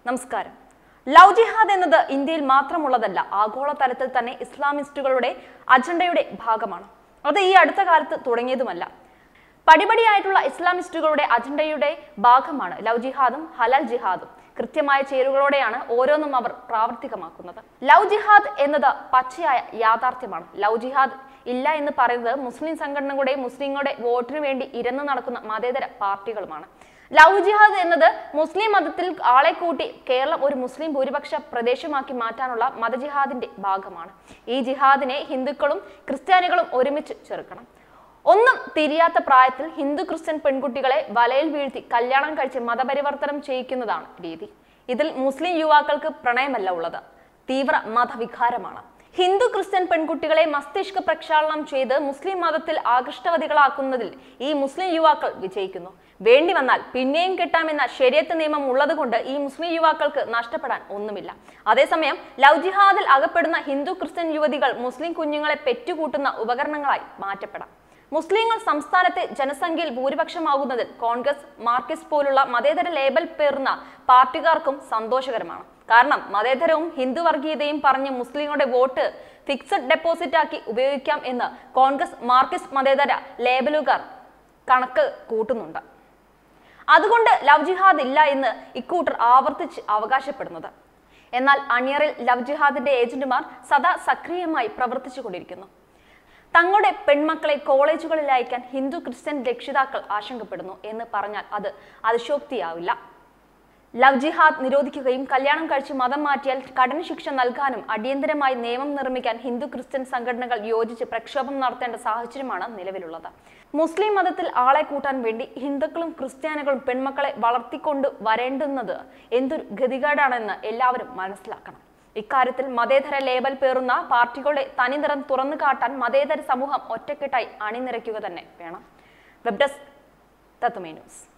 നമസ്കാരം ലവ് ജിഹാദ് എന്നത് ഇന്ത്യയിൽ മാത്രമുള്ളതല്ല ആഗോളതലത്തിൽ തന്നെ ഇസ്ലാമിസ്റ്റുകളുടെ അജണ്ടയുടെ ഭാഗമാണ് അത് ഈ അടുത്ത കാലത്ത് തുടങ്ങിയതുമല്ല പടിപടിയായിട്ടുള്ള ഇസ്ലാമിസ്റ്റുകളുടെ അജണ്ടയുടെ ഭാഗമാണ് ലവ് ജിഹാദും ഹലാൽ ജിഹാദും കൃത്യമായ ചേരുവകളോടെയാണ് ഓരോന്നും അവർ പ്രാവർത്തികമാക്കുന്നത് ലവ് ജിഹാദ് എന്നത് പച്ചയായ യാഥാർത്ഥ്യമാണ് ലവ് ജിഹാദ് ഇല്ല എന്ന് പറയുന്നത് മുസ്ലിം സംഘടനകളുടെ മുസ്ലിങ്ങളുടെ വോട്ടിനു വേണ്ടി ഇരന്നു നടക്കുന്ന മതേതര പാർട്ടികളുമാണ് ലവ് ജിഹാദ് എന്നത് മുസ്ലിം മതത്തിൽ ആളെ കൂട്ടി കേരളം ഒരു മുസ്ലിം ഭൂരിപക്ഷ പ്രദേശമാക്കി മാറ്റാനുള്ള മതജിഹാദിന്റെ ഭാഗമാണ് ഈ ജിഹാദിനെ ഹിന്ദുക്കളും ക്രിസ്ത്യാനികളും ഒരുമിച്ച് ചെറുക്കണം ഒന്നും തിരിയാത്ത പ്രായത്തിൽ ഹിന്ദു ക്രിസ്ത്യൻ പെൺകുട്ടികളെ വലയിൽ വീഴ്ത്തി കല്യാണം കഴിച്ച് മതപരിവർത്തനം ചെയ്യിക്കുന്നതാണ് രീതി ഇതിൽ മുസ്ലിം യുവാക്കൾക്ക് പ്രണയമല്ല ഉള്ളത് തീവ്ര മതവികാരമാണ് ഹിന്ദു ക്രിസ്ത്യൻ പെൺകുട്ടികളെ മസ്തിഷ്ക പ്രക്ഷാളനം ചെയ്ത് മുസ്ലിം മതത്തിൽ ആകൃഷ്ടവതികളാക്കുന്നതിൽ ഈ മുസ്ലിം യുവാക്കൾ വിജയിക്കുന്നു വേണ്ടി വന്നാൽ പിന്നെയും കിട്ടാമെന്ന ശരിയത്ത് നിയമം ഉള്ളതുകൊണ്ട് ഈ മുസ്ലിം യുവാക്കൾക്ക് നഷ്ടപ്പെടാൻ ഒന്നുമില്ല അതേസമയം ലവ് ജിഹാദിൽ അകപ്പെടുന്ന ഹിന്ദു ക്രിസ്ത്യൻ യുവതികൾ മുസ്ലിം കുഞ്ഞുങ്ങളെ പെറ്റുകൂട്ടുന്ന ഉപകരണങ്ങളായി മാറ്റപ്പെടാം മുസ്ലിങ്ങൾ സംസ്ഥാനത്തെ ജനസംഖ്യയിൽ ഭൂരിപക്ഷമാകുന്നതിൽ കോൺഗ്രസ് മാർക്സിസ്റ്റ് പോലുള്ള മതേതര ലേബൽ പേറുന്ന പാർട്ടിക്കാർക്കും സന്തോഷകരമാണ് കാരണം മതേതരവും ഹിന്ദു വർഗീയതയും പറഞ്ഞ് മുസ്ലിങ്ങളുടെ വോട്ട് ഫിക്സഡ് ഡെപ്പോസിറ്റ് ആക്കി ഉപയോഗിക്കാം എന്ന് കോൺഗ്രസ് മാർക്സിസ്റ്റ് മതേതര ലേബലുകാർ കണക്ക് കൂട്ടുന്നുണ്ട് അതുകൊണ്ട് ലവ് ജിഹാദ് ഇല്ല എന്ന് ഇക്കൂട്ടർ ആവർത്തിച്ച് അവകാശപ്പെടുന്നത് എന്നാൽ അണിയറിൽ ലവ് ജിഹാദിന്റെ ഏജന്റുമാർ സദാ സക്രിയമായി പ്രവർത്തിച്ചു കൊണ്ടിരിക്കുന്നു തങ്ങളുടെ പെൺമക്കളെ കോളേജുകളിൽ അയക്കാൻ ഹിന്ദു ക്രിസ്ത്യൻ രക്ഷിതാക്കൾ ആശങ്കപ്പെടുന്നു എന്ന് പറഞ്ഞാൽ അത് അതിശോക്തിയാവില്ല ലവ് ജിഹാദ് നിരോധിക്കുകയും കല്യാണം കഴിച്ച് മതം മാറ്റിയാൽ കഠിന ശിക്ഷ നൽകാനും അടിയന്തരമായി നിയമം നിർമ്മിക്കാൻ ഹിന്ദു ക്രിസ്ത്യൻ സംഘടനകൾ യോജിച്ച് പ്രക്ഷോഭം നടത്തേണ്ട സാഹചര്യമാണ് നിലവിലുള്ളത് മുസ്ലിം മതത്തിൽ ആളെ കൂട്ടാൻ വേണ്ടി ഹിന്ദുക്കളും ക്രിസ്ത്യാനികളും പെൺമക്കളെ വളർത്തിക്കൊണ്ട് വരേണ്ടുന്നത് എന്തൊരു ഗതികേടാണെന്ന് എല്ലാവരും മനസ്സിലാക്കണം ഇക്കാര്യത്തിൽ മതേതര ലേബൽ പേറുന്ന പാർട്ടികളുടെ തനിനിറം തുറന്നു കാട്ടാൻ മതേതര സമൂഹം ഒറ്റക്കെട്ടായി അണിനിരക്കുക തന്നെ വേണം വെബ് ഡെസ്ക് തത്തുമേ ന്യൂസ്